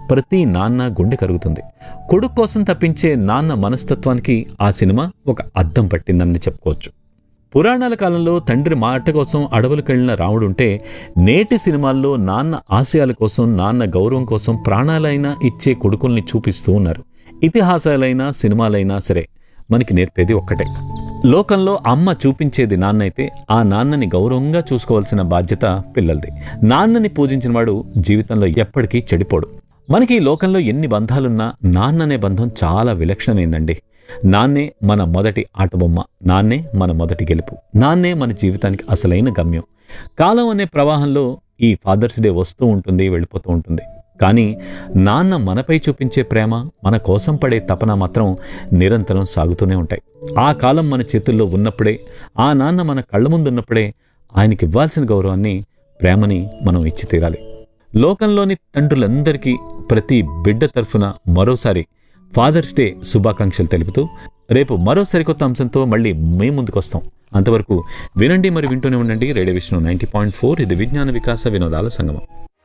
ప్రతి నాన్న గుండె కరుగుతుంది కొడుకు కోసం తప్పించే నాన్న మనస్తత్వానికి ఆ సినిమా ఒక అద్దం పట్టిందని చెప్పుకోవచ్చు పురాణాల కాలంలో తండ్రి మాట కోసం అడవులకెళ్లిన రాముడుంటే నేటి సినిమాల్లో నాన్న ఆశయాల కోసం నాన్న గౌరవం కోసం ప్రాణాలైనా ఇచ్చే కొడుకుల్ని చూపిస్తూ ఉన్నారు ఇతిహాసాలైనా సినిమాలైనా సరే మనకి నేర్పేది ఒక్కటే లోకంలో అమ్మ చూపించేది నాన్నైతే ఆ నాన్నని గౌరవంగా చూసుకోవాల్సిన బాధ్యత పిల్లలది నాన్నని పూజించిన వాడు జీవితంలో ఎప్పటికీ చెడిపోడు మనకి ఈ లోకంలో ఎన్ని బంధాలున్నా నాన్న అనే బంధం చాలా విలక్షణమైందండి నాన్నే మన మొదటి ఆటబొమ్మ నాన్నే మన మొదటి గెలుపు నాన్నే మన జీవితానికి అసలైన గమ్యం కాలం అనే ప్రవాహంలో ఈ ఫాదర్స్ డే వస్తూ ఉంటుంది వెళ్ళిపోతూ ఉంటుంది కానీ నాన్న మనపై చూపించే ప్రేమ మన కోసం పడే తపన మాత్రం నిరంతరం సాగుతూనే ఉంటాయి ఆ కాలం మన చేతుల్లో ఉన్నప్పుడే ఆ నాన్న మన కళ్ళ ముందున్నప్పుడే ఆయనకి ఇవ్వాల్సిన గౌరవాన్ని ప్రేమని మనం ఇచ్చి తీరాలి లోకంలోని తండ్రులందరికీ ప్రతి బిడ్డ తరఫున మరోసారి ఫాదర్స్ డే శుభాకాంక్షలు తెలుపుతూ రేపు మరో సరికొత్త అంశంతో మళ్ళీ మేము ముందుకొస్తాం అంతవరకు వినండి మరి వింటూనే ఉండండి radio Vishnu ninety point four ఇది విజ్ఞాన వికాస వినోదాల సంగమం